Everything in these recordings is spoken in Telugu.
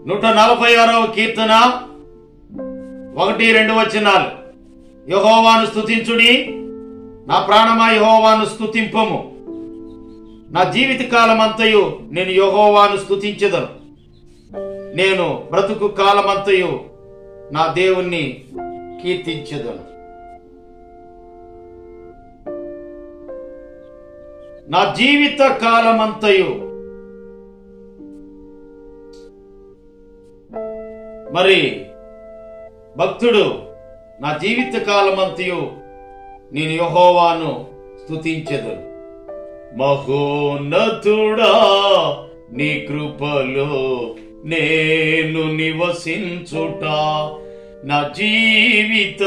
నూట నలభై ఆరవ కీర్తన ఒకటి రెండు వచనాలు యహోవాను స్తుతించుడి నా ప్రాణమా యహోవాను స్తుతింపము నా జీవిత కాలమంతయు నేను యహోవాను స్తుతించదను నేను బ్రతుకు కాలమంతయు నా దేవుణ్ణి కీర్తించదను నా జీవిత కాలమంతయు మరి భక్తుడు నా జీవిత కాలమంతయు నేను యహోవాను స్తుతించదు మహోన్నతుడా నీ కృపలో నేను నివసించుట నా జీవిత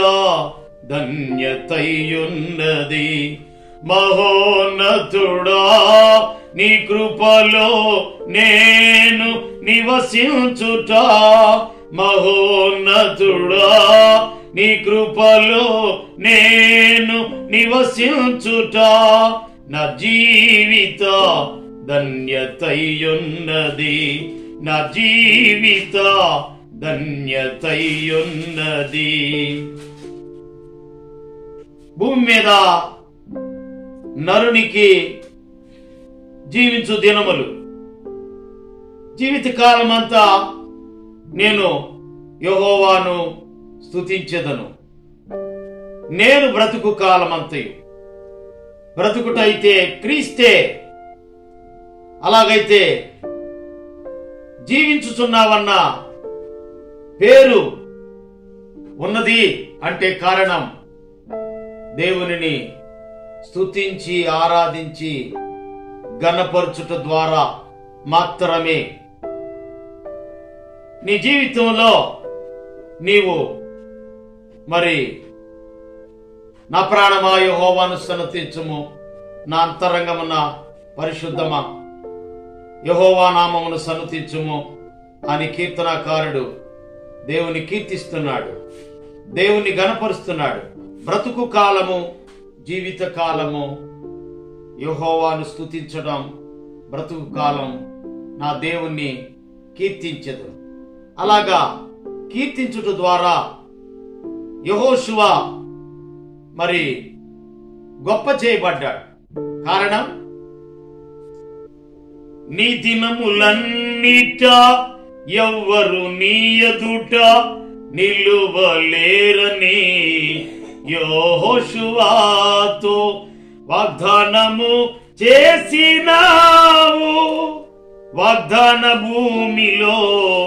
ధన్యతయున్నది మహోన్నతుడా నీ కృపలో నేను నివసించుట మహోన్నతుడా నీ కృపలో నేను నివసించుట నా జీవిత ధన్యతయున్నది నా జీవిత ధన్యతయున్నది భూమి మీద నరునికి జీవించు దినములు జీవితకాలం అంతా నేను యహోవాను స్తుతించెదను నేను బ్రతుకు కాలమంతయు బ్రతుకుటైతే క్రీస్తే అలాగైతే జీవించుచున్నావన్న పేరు ఉన్నది అంటే కారణం దేవునిని స్తుతించి ఆరాధించి గణపరచుట ద్వారా మాత్రమే నీ జీవితంలో నీవు మరి నా ప్రాణమా యహోవాను సన్నతించుము నా అంతరంగమున పరిశుద్ధమా యహోవా నామమును సన్నతించుము అని కీర్తనాకారుడు దేవుని కీర్తిస్తున్నాడు దేవుని గణపరుస్తున్నాడు బ్రతుకు కాలము జీవిత కాలము యహోవాను స్తుతించడం బ్రతుకు కాలం నా దేవుణ్ణి కీర్తించదు అలాగా కీర్తించుట ద్వారా యహోశువ మరి గొప్ప చేయబడ్డాడు కారణం నీ దినములన్నిట ఎవ్వరు నీ ఎదుట నిలువలేరని యోహోషువాతో వాగ్దానము చేసినావు వాగ్దాన భూమిలో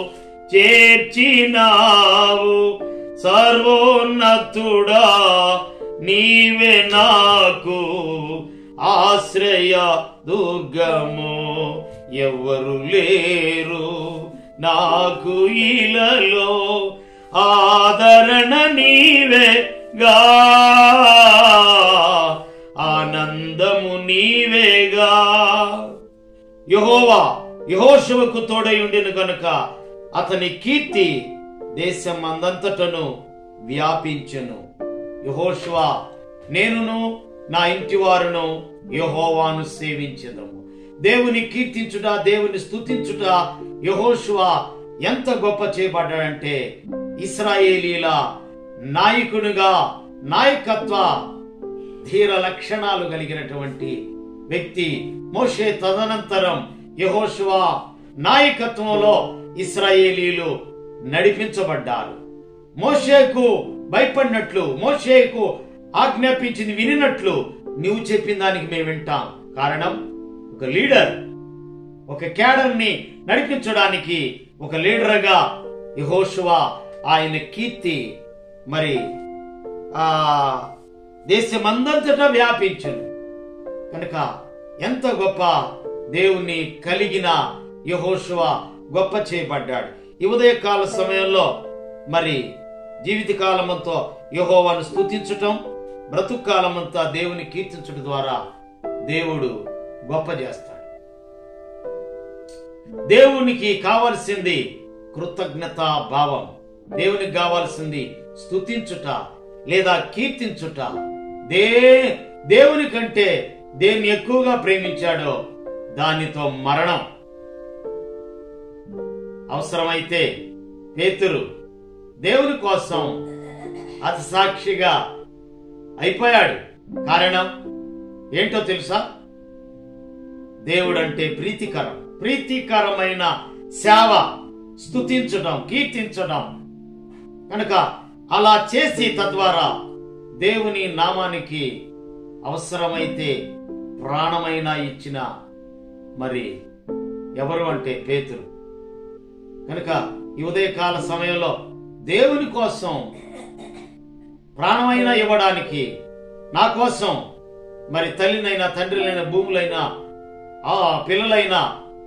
చేర్చినావు సర్వోన్నతుడా నీవే నాకు ఆశ్రయ దుర్గము ఎవరు లేరు నాకు ఇలలో ఆదరణ నీవేగా ఆనందము నీవేగా యహోవా యహోశువకు తోడై ఉండిన గనుక అతని కీర్తి దేశం అందంతటను వ్యాపించెను యహోశువ నేనును నా ఇంటి వారును యహోవాను సేవించదము దేవుని కీర్తించుట దేవుని స్తుతించుట యహోశువ ఎంత గొప్ప చేయబడ్డాడంటే ఇస్రాయేలీల నాయకునిగా నాయకత్వ ధీర లక్షణాలు కలిగినటువంటి వ్యక్తి మోషే తదనంతరం యహోశువ నాయకత్వంలో ఇస్రాయేలీలు నడిపించబడ్డారు మోషేకు భయపడినట్లు మోషేకు ఆజ్ఞాపించింది వినినట్లు నీవు చెప్పిన దానికి మేము వింటాం కారణం ఒక లీడర్ ఒక క్యాడర్ని నడిపించడానికి ఒక లీడర్గా యహోశువ ఆయన కీర్తి మరి ఆ దేశమందంతటా వ్యాపించను కనుక ఎంత గొప్ప దేవుణ్ణి కలిగిన యహోశువ గొప్ప చేయబడ్డాడు ఈ ఉదయకాల సమయంలో మరి జీవిత కాలమంతో యహోవాను స్తుతించటం బ్రతుకు కాలమంతా దేవుని కీర్తించడం ద్వారా దేవుడు గొప్ప చేస్తాడు దేవునికి కావలసింది కృతజ్ఞత భావం దేవునికి కావాల్సింది స్తుతించుట లేదా కీర్తించుట దే దేవుని కంటే దేన్ని ఎక్కువగా ప్రేమించాడో దానితో మరణం అవసరమైతే పేతురు దేవుని కోసం అతి సాక్షిగా అయిపోయాడు కారణం ఏంటో తెలుసా దేవుడంటే ప్రీతికరం ప్రీతికరమైన సేవ స్తుతించడం కీర్తించడం కనుక అలా చేసి తద్వారా దేవుని నామానికి అవసరమైతే ప్రాణమైనా ఇచ్చిన మరి ఎవరు అంటే పేతురు కనుక ఈ ఉదయకాల సమయంలో దేవుని కోసం ప్రాణమైనా ఇవ్వడానికి నా కోసం మరి తల్లినైనా తండ్రినైనా భూములైనా ఆ పిల్లలైనా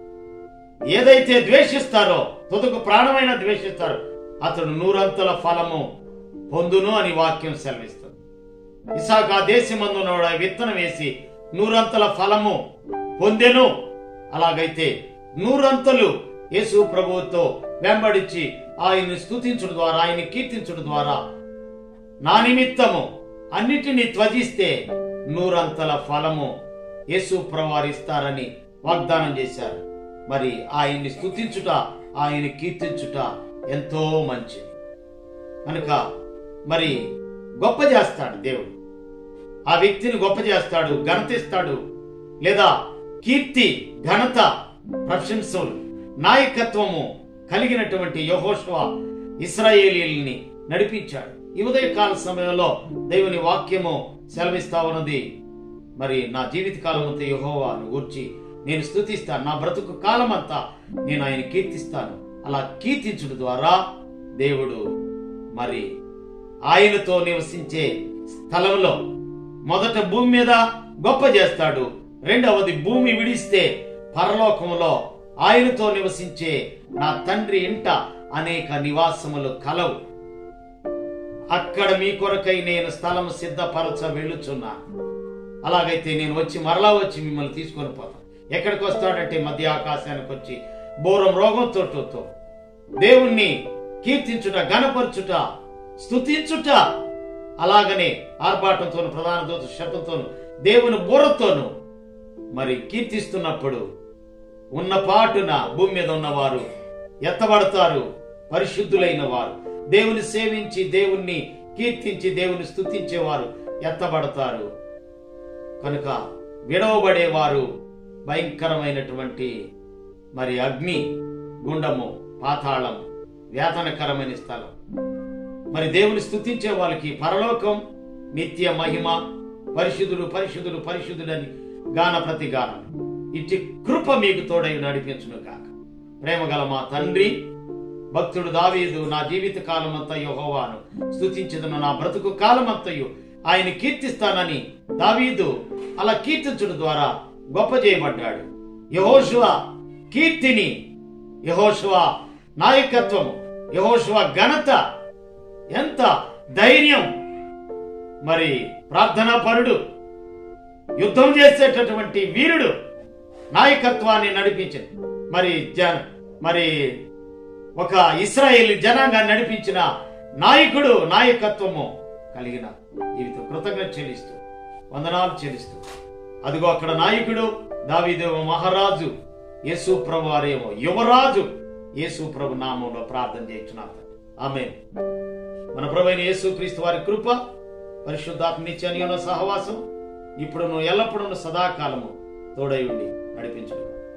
ఏదైతే ద్వేషిస్తారో తుదకు ప్రాణమైన ద్వేషిస్తారో అతడు నూరంతల ఫలము పొందును అని వాక్యం సెలవిస్తుంది ఇసాక దేశమందునోడ విత్తనం వేసి నూరంతల ఫలము పొందెను అలాగైతే నూరంతలు యేసు ప్రభువుతో వెంబడించి ఆయన్ని స్తుతించుడు ద్వారా ఆయన్ని కీర్తించుడు ద్వారా నా నిమిత్తము అన్నిటినీ త్వజిస్తే నూరంతల ఫలము యేసు ప్రవారిస్తారని వాగ్దానం చేశారు మరి ఆయన్ని స్తుతించుట ఆయన్ని కీర్తించుట ఎంతో మంచిది కనుక మరి గొప్ప చేస్తాడు దేవుడు ఆ వ్యక్తిని గొప్ప చేస్తాడు ఘనతిస్తాడు లేదా కీర్తి ఘనత ప్రశంసలు నాయకత్వము కలిగినటువంటి యహోష్వ ఇస్రాయేలీల్ని నడిపించాడు ఈ ఉదయకాల సమయంలో దేవుని వాక్యము సెలవిస్తా ఉన్నది మరి నా జీవిత కాలం అంతా యహోవాను గూర్చి నేను స్థుతిస్తాను నా బ్రతుకు కాలం అంతా నేను ఆయన కీర్తిస్తాను అలా కీర్తించుడు ద్వారా దేవుడు మరి ఆయనతో నివసించే స్థలంలో మొదట భూమి మీద గొప్ప చేస్తాడు రెండవది భూమి విడిస్తే పరలోకంలో ఆయనతో నివసించే నా తండ్రి ఇంట అనేక నివాసములు కలవు అక్కడ మీ కొరకై నేను స్థలం సిద్ధపరచ వెళ్ళుచున్నాను అలాగైతే నేను వచ్చి మరలా వచ్చి మిమ్మల్ని తీసుకొని పోతాను ఎక్కడికి వస్తాడంటే మధ్య ఆకాశానికి వచ్చి బోరం రోగంతో దేవుణ్ణి కీర్తించుట గణపరచుట స్తుతించుట అలాగనే ఆర్భాటంతోను ప్రధాన దూత శబ్దంతోను దేవుని బోరతోను మరి కీర్తిస్తున్నప్పుడు ఉన్న పాటున భూమి మీద ఉన్నవారు ఎత్తబడతారు పరిశుద్ధులైన వారు దేవుని సేవించి దేవుణ్ణి కీర్తించి దేవుని స్తుతించేవారు ఎత్తబడతారు కనుక విడవబడేవారు భయంకరమైనటువంటి మరి అగ్ని గుండము పాతాళం వేతనకరమైన స్థలం మరి దేవుని స్తుతించే వాళ్ళకి పరలోకం నిత్య మహిమ పరిశుద్ధుడు పరిశుద్ధుడు పరిశుద్ధుడని గాన ప్రతి గానం ఇట్టి కృప మీకు తోడై నడిపించును కాక ప్రేమ గల మా తండ్రి భక్తుడు దావీదు నా జీవిత కాలమంతా యెహోవాను స్తుతించదను నా బ్రతుకు కాలమంతయు ఆయన కీర్తిస్తానని దావీదు అలా కీర్తించడం ద్వారా గొప్ప చేయబడ్డాడు యహోశువ కీర్తిని యహోశువ నాయకత్వము యహోశువ ఘనత ఎంత ధైర్యం మరి ప్రార్థనా పరుడు యుద్ధం చేసేటటువంటి వీరుడు నాయకత్వాన్ని నడిపించింది మరి జన మరి ఒక ఇస్రాయేల్ జనాంగాన్ని నడిపించిన నాయకుడు నాయకత్వము కలిగిన జీవితం కృతజ్ఞత చెల్లిస్తూ వందనాలు చెల్లిస్తూ అదిగో అక్కడ నాయకుడు దావీదేవ మహారాజు యేసు ప్రభు వారేమో యువరాజు యేసు ప్రభు నామంలో ప్రార్థన చేయించున్నారు ఆమె మన ప్రభు అయిన యేసు క్రీస్తు వారి కృప పరిశుద్ధాత్మ నిత్యాన్ని సహవాసం ఇప్పుడు నువ్వు ఎల్లప్పుడూ సదాకాలము తోడై ఉండి నడిపించుకున్నావు